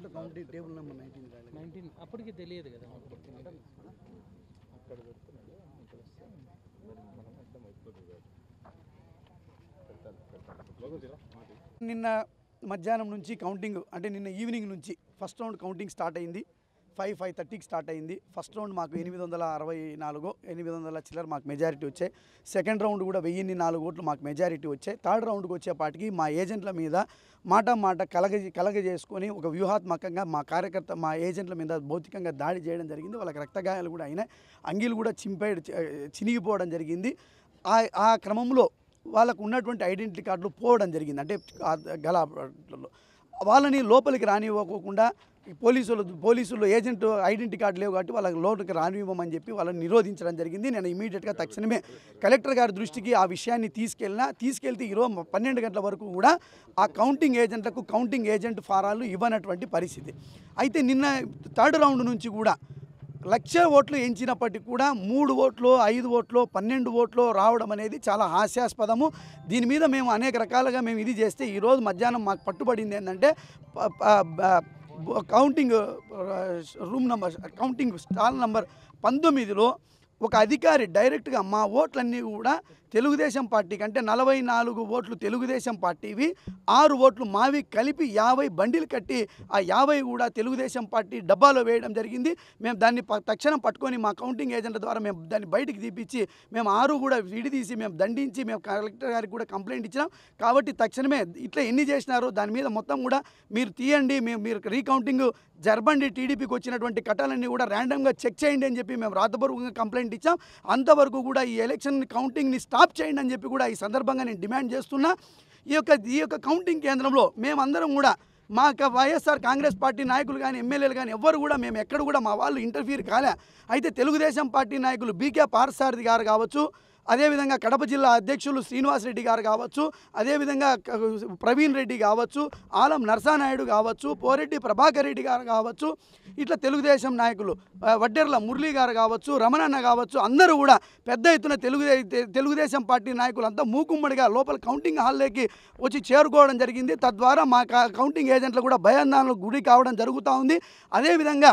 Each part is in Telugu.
కౌంటింగ్ టేబుల్ నెంబర్ నైన్టీన్ రాలేదు నైన్టీన్ అప్పటికి తెలియదు కదా అక్కడ పెడుతున్నాడు ఇక్కడ వస్తే మరి మనం అర్థం అయిపోతుంది కదా పెడతాను పెడతాను లోగో తీరా మాది నిన్న మధ్యాహ్నం నుంచి కౌంటింగ్ అంటే నిన్న ఈవినింగ్ నుంచి ఫస్ట్ రౌండ్ కౌంటింగ్ స్టార్ట్ అయింది ఫైవ్ ఫైవ్ థర్టీకి స్టార్ట్ అయింది ఫస్ట్ రౌండ్ మాకు ఎనిమిది వందల అరవై నాలుగు ఎనిమిది వందల చిల్లర మాకు మెజారిటీ వచ్చాయి సెకండ్ రౌండ్ కూడా వెయ్యిన్ని నాలుగు ఓట్లు మాకు మెజారిటీ వచ్చాయి థర్డ్ రౌండ్కి వచ్చేపాటికి మా ఏజెంట్ల మీద మాట మాట కలగ కలగజేసుకొని ఒక వ్యూహాత్మకంగా మా కార్యకర్త మా ఏజెంట్ల మీద భౌతికంగా దాడి చేయడం జరిగింది వాళ్ళకి రక్తగాయాలు కూడా అయినాయి అంగీలు కూడా చింపే చినిగిపోవడం జరిగింది ఆ ఆ క్రమంలో వాళ్ళకు ఉన్నటువంటి ఐడెంటిటీ కార్డులు పోవడం జరిగింది అంటే ఆ గలాలో వాళ్ళని లోపలికి రానివ్వకుండా ఈ పోలీసులు పోలీసులు ఏజెంట్ ఐడెంటిటీ కార్డు లేవు కాబట్టి వాళ్ళకి లోటుకి రానివ్వమని చెప్పి వాళ్ళని నిరోధించడం జరిగింది నేను ఇమీడియట్గా తక్షణమే కలెక్టర్ గారి దృష్టికి ఆ విషయాన్ని తీసుకెళ్ళినా తీసుకెళ్తే ఈరోజు పన్నెండు గంటల వరకు కూడా ఆ కౌంటింగ్ ఏజెంట్లకు కౌంటింగ్ ఏజెంట్ ఫారాలు ఇవ్వనటువంటి పరిస్థితి అయితే నిన్న థర్డ్ రౌండ్ నుంచి కూడా లక్ష ఓట్లు ఎంచినప్పటికీ కూడా మూడు ఓట్లు ఐదు ఓట్లు పన్నెండు ఓట్లు రావడం అనేది చాలా హాస్యాస్పదము దీని మీద మేము అనేక రకాలుగా మేము ఇది చేస్తే ఈరోజు మధ్యాహ్నం మాకు పట్టుబడింది ఏంటంటే ప- ప- బ- బ- కౌంటింగ్ ఆ, room number counting stall number పంతొమ్మిదిలో ఒక అధికారి డైరెక్ట్గా మా ఓట్లన్నీ కూడా తెలుగుదేశం పార్టీకి అంటే నలభై నాలుగు ఓట్లు తెలుగుదేశం పార్టీవి ఆరు ఓట్లు మావి కలిపి యాభై బండిలు కట్టి ఆ యాభై కూడా తెలుగుదేశం పార్టీ డబ్బాలో వేయడం జరిగింది మేము దాన్ని ప- తక్షణం పట్టుకొని మా కౌంటింగ్ ఏజెంట్ ద్వారా మేము దాన్ని బయటికి తీపిచ్చి మేము ఆరు కూడా విడిదీసి మేము దండించి మేము కలెక్టర్ గారికి కూడా కంప్లైంట్ ఇచ్చినాం కాబట్టి తక్షణమే ఇట్లా ఎన్ని చేసినారో దాని మీద మొత్తం కూడా మీరు తీయండి మేము మీరు రీకౌంటింగ్ జర్బండి టీడీపీకి వచ్చినటువంటి కట్టాలన్నీ కూడా ర్యాండమ్గా చెక్ చేయండి అని చెప్పి మేము రాతపూర్వకంగా కంప్లైంట్ ఇచ్చాం అంతవరకు కూడా ఈ ఎలక్షన్ కౌంటింగ్ని స్టాప్ చేయండి అని చెప్పి కూడా ఈ సందర్భంగా నేను డిమాండ్ చేస్తున్నా ఈ యొక్క ఈ యొక్క కౌంటింగ్ కేంద్రంలో మేమందరం కూడా మా యొక్క వైఎస్ఆర్ కాంగ్రెస్ పార్టీ నాయకులు కానీ ఎమ్మెల్యేలు కానీ ఎవ్వరు కూడా మేము ఎక్కడ కూడా మా వాళ్ళు ఇంటర్ఫీర్ కాలే అయితే తెలుగుదేశం పార్టీ నాయకులు బీకే పార్సారథి గారు కావచ్చు అదేవిధంగా కడప జిల్లా అధ్యక్షులు శ్రీనివాస్ రెడ్డి గారు కావచ్చు అదేవిధంగా క- ప్రవీణ్ రెడ్డి కావచ్చు ఆలం నర్సానాయుడు కావచ్చు పోరెడ్డి ప్రభాకర్ రెడ్డి గారు కావచ్చు ఇట్లా తెలుగుదేశం నాయకులు ఆ, వడ్డెర్ల మురళీ గారు కావచ్చు రమణన్న కావచ్చు అందరూ కూడా పెద్ద ఎత్తున తెలుగుదే తె- తెలుగుదేశం పార్టీ నాయకులు అంతా మూకుమ్మడిగా లోపల కౌంటింగ్ హాల్లోకి వచ్చి చేరుకోవడం జరిగింది తద్వారా మా క- కౌంటింగ్ ఏజెంట్లు కూడా భయాందోళనకు గురి కావడం జరుగుతూ ఉంది అదేవిధంగా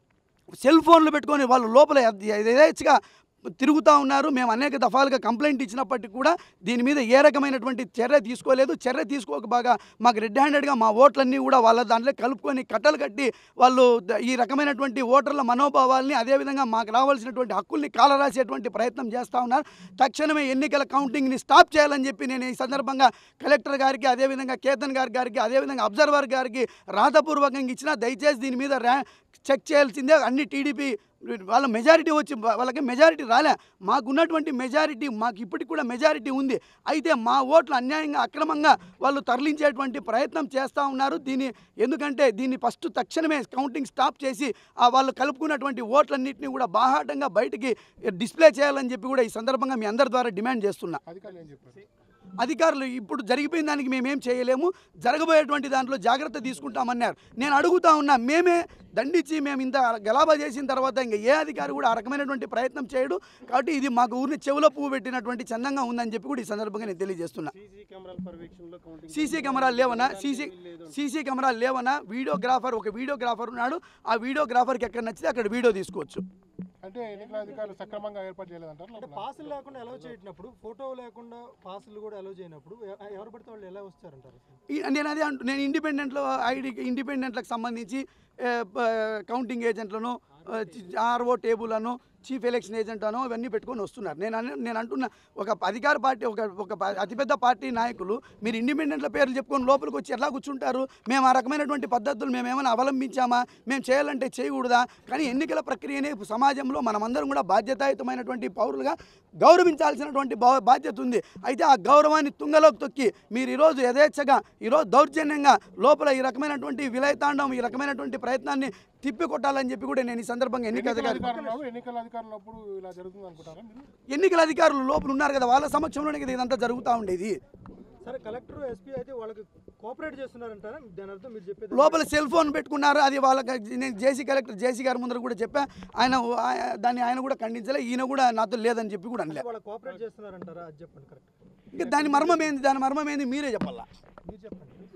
సెల్ ఫోన్లు పెట్టుకొని వాళ్ళు లోపల యథ- యథేచ్ఛగా తిరుగుతూ ఉన్నారు మేము అనేక దఫాలుగా కంప్లైంట్ ఇచ్చినప్పటికీ కూడా దీని మీద ఏ రకమైనటువంటి చర్య తీసుకోలేదు చర్య తీసుకోక బాగా మాకు రెడ్ హ్యాండెడ్గా మా ఓట్లన్నీ కూడా వాళ్ళ దాంట్లో కలుపుకొని కట్టలు కట్టి వాళ్ళు ద- ఈ రకమైనటువంటి ఓటర్ల మనోభావాల్ని అదేవిధంగా మాకు రావాల్సినటువంటి హక్కుల్ని కాలరాసేటువంటి ప్రయత్నం చేస్తూ ఉన్నారు తక్షణమే ఎన్నికల కౌంటింగ్ని స్టాప్ చేయాలని చెప్పి నేను ఈ సందర్భంగా కలెక్టర్ గారికి అదేవిధంగా కేతన్ గారి గారికి అదేవిధంగా అబ్జర్వర్ గారికి రాతపూర్వకంగా ఇచ్చిన దయచేసి దీని మీద ర్యా చెక్ చేయాల్సిందే అన్ని టీడీపీ వాళ్ళ మెజారిటీ వచ్చి వాళ్ళకి మెజారిటీ రాలే మాకున్నటువంటి మెజారిటీ మాకు ఇప్పటికి కూడా మెజారిటీ ఉంది అయితే మా ఓట్లు అన్యాయంగా అక్రమంగా వాళ్ళు తరలించేటువంటి ప్రయత్నం చేస్తూ ఉన్నారు దీన్ని ఎందుకంటే దీన్ని ఫస్ట్ తక్షణమే కౌంటింగ్ స్టాప్ చేసి ఆ వాళ్ళు కలుపుకున్నటువంటి ఓట్లన్నింటినీ కూడా బాహాటంగా బయటికి డిస్ప్లే చేయాలని చెప్పి కూడా ఈ సందర్భంగా మీ అందరి ద్వారా డిమాండ్ చేస్తున్నా అధికారులు ఏం చెప్పారు అధికారులు ఇప్పుడు జరిగిపోయిన దానికి మేమేం చేయలేము జరగబోయేటువంటి దాంట్లో జాగ్రత్త తీసుకుంటామన్నారు నేను అడుగుతా ఉన్నా మేమే దండించి మేము ఇంత గలాబా చేసిన తర్వాత ఇంకా ఏ అధికారి కూడా ఆ రకమైనటువంటి ప్రయత్నం చేయడు కాబట్టి ఇది మాకు ఊరిని చెవులో పువ్వు పెట్టినటువంటి చందంగా ఉందని చెప్పి కూడా ఈ సందర్భంగా నేను తెలియజేస్తున్నా సీసీ కెమెరాల పర్యవేక్షణలో కౌంటింగ్ సీసీ కెమెరాలు లేవనా సీసీ సీసీ కెమెరాలు లేవనా వీడియోగ్రాఫర్ ఒక వీడియోగ్రాఫర్ ఉన్నాడు ఆ వీడియోగ్రాఫర్కి ఎక్కడ నచ్చితే అక్కడ వీడియో తీసుకోవచ్చు అంటే ఎన్నికల అధికారులు సక్రమంగా ఏర్పాటు చేయలేదంటారు అంటే లోపల? పాసులు లేకుండా అలౌ చేయనప్పుడు ఫోటో లేకుండా పాసులు కూడా అలౌ చేయనప్పుడు ఎ- ఎవరు పడితే వాళ్ళు ఎలా వస్తారంటారు అసలు? ఈ- నేను అదే అంటు నేను ఇండిపెండెంట్లో ఐడి ఇండిపెండెంట్లకు సంబంధించి ఏ, ప- కౌంటింగ్ ఏజెంట్లను ఆ, చి- ఆర్ఓ టేబుల్లను చీఫ్ ఎలక్షన్ ఏజెంట్ అనో ఇవన్నీ పెట్టుకొని వస్తున్నారు నేను అనే- నేను అంటున్నా ఒక అధికార పార్టీ ఒక ఒక ప- అతిపెద్ద పార్టీ నాయకులు మీరు ఇండిపెండెంట్ల పేర్లు చెప్పుకొని లోపలికి వచ్చి ఎట్లా కూర్చుంటారు మేము ఆ రకమైనటువంటి పద్ధతులు మేము ఏమైనా అవలంబించామా మేము చేయాలంటే చేయకూడదా కానీ ఎన్నికల ప్రక్రియనే సమాజంలో మనమందరం కూడా బాధ్యతాయుతమైనటువంటి పౌరులుగా గౌరవించాల్సినటువంటి బా- బాధ్యత ఉంది అయితే ఆ గౌరవాన్ని తుంగలోకి తొక్కి మీరు ఈరోజు యథేచ్ఛగా ఈరోజు దౌర్జన్యంగా లోపల ఈ రకమైనటువంటి విలయతాండం ఈ రకమైనటువంటి ప్రయత్నాన్ని తిప్పి కొట్టాలని చెప్పి కూడా నేను ఈ సందర్భంగా ఎన్నికల ఎన్నికల అధికారి అధికారులు ఉన్నప్పుడు ఎన్నికల అధికారులు ఉన్నప్పుడు ఇలా జరుగుతుంది అనుకుంటారా మీరు ఎన్నికల అధికారులు లోపల ఉన్నారు కదా వాళ్ళ సమక్షంలోనే కదా ఇదంతా జరుగుతూ ఉండేది సరే కలెక్టర్ ఎస్పీ అయితే వాళ్ళకి కోఆపరేట్ చేస్తున్నారంటారా దాని అర్థం మీరు చెప్పేది లోపల సెల్ ఫోన్ పెట్టుకున్నారు అది వాళ్ళకి నేను జేసీ కలెక్టర్ జేసీ గారి ముందర కూడా చెప్పా ఆయన ఆ- దాన్ని ఆయన కూడా ఖండించలే ఈయన కూడా నాతో లేదని చెప్పి కూడా అనలే వాళ్ళు కోఆపరేట్ చేస్తున్నారంటారా అది చెప్పండి కరెక్ట్ ఇంకా దాని మర్మం ఏంది దాని మర్మం ఏంది మీరే చెప్పాలా మీరు చెప్పండి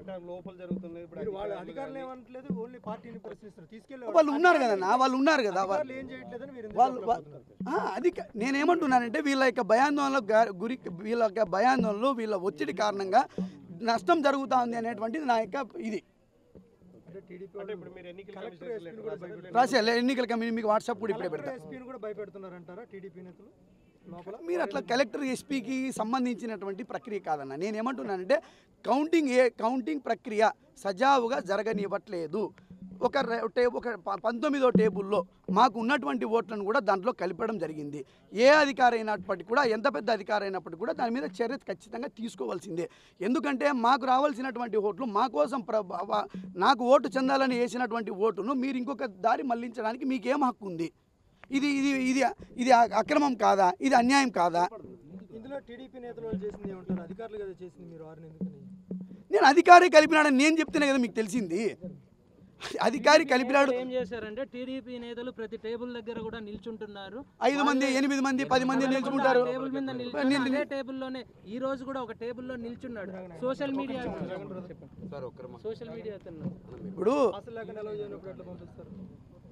అంటే లోపల జరుగుతుంది ఇప్పుడు మీరు వాళ్ళ అధికారులు అధికారులు కానీ- ఏమంటలేదు ఓన్లీ పార్టీని ప్రశ్నిస్తారు తీసుకెళ్ళి వాళ్ళు ఉన్నారు కదన్నా వాళ్ళు ఉన్నారు కదా వాళ్ళు అధికారులు ఏం చేయట్లేదని మీరు ఎందుకు వాళ్ళు వా- చెప్పలేకపోతున్నారు? ఆ, అది క- నేనేమంటున్నానంటే వీళ్ళ యొక్క భయాందోళన గా- గురి వీళ్ళ యొక్క భయాందోళనలు వీళ్ళ ఒత్తిడి కారణంగా నష్టం జరుగుతా ఉంది అనేటువంటిది నా యొక్క ఇది అంటే టీడీపీ అంటే ఇప్పుడు మీరు ఎన్నికల కలెక్టర్ కమిషన్ ఎస్పీని లెటర్ కూడా రాశారా? భయపెట్టారు. రాసి ఎన్నికల కమిటీ మీకు వాట్సాప్ కూడా ఇప్పుడే కలెక్టర్ పెడతా ఎస్పీని కూడా భయపెడుతున్నారంటారా టీడీపీ నేతలు లోపల మీరు అట్లా కలెక్టర్ ఎస్పీకి సంబంధించినటువంటి ప్రక్రియ కాదన్న నేను ఏమంటున్నానంటే కౌంటింగ్ ఏ కౌంటింగ్ ప్రక్రియ సజావుగా జరగనివ్వట్లేదు ఒక రె- టే ఒక ప- పంతొమ్మిదో టేబుల్లో మాకు ఉన్నటువంటి ఓట్లను కూడా దాంట్లో కలిపడం జరిగింది ఏ అధికారి అయినప్పటికీ కూడా ఎంత పెద్ద అధికారి అయినప్పటికీ కూడా దాని మీద చర్య ఖచ్చితంగా తీసుకోవాల్సిందే ఎందుకంటే మాకు రావాల్సినటువంటి ఓట్లు మా కోసం ప్ర వ- నాకు ఓటు చెందాలని వేసినటువంటి ఓటును మీరు ఇంకొక దారి మళ్లించడానికి మీకేం హక్కు ఉంది ఇది ఇది ఇది ఇది అ- అక్రమం కాదా ఇది అన్యాయం కాదా ఇందులో టీడీపీ నేతలు వాళ్ళు చేసింది ఏమంటారు అధికారులు కదా చేసింది మీరు వారిని ఎందుకని నేను అధికారి కలిపినాడని నేను చెప్తేనే కదా మీకు తెలిసింది అధికారి కలిపినాడు ఏం చేశారంటే టీడీపీ నేతలు ప్రతి టేబుల్ దగ్గర కూడా నిల్చుంటున్నారు ఐదు మంది ఎనిమిది మంది పది మంది నిల్చుకుంటారు టేబుల్ మీద నిల్చుని అదే టేబుల్లోనే ఈ రోజు కూడా ఒక టేబుల్లో నిల్చున్నాడు సోషల్ మీడియా సోషల్ మీడియా అతను ఇప్పుడు అసలు లేకుండా ఎలా చేయనప్పుడు ఎట్లా పంపిస్తారు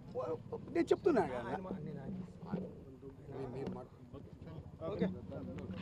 నేను చెప్తున్నా కదా ఆయన మా- నేను ఆయన- ఓకే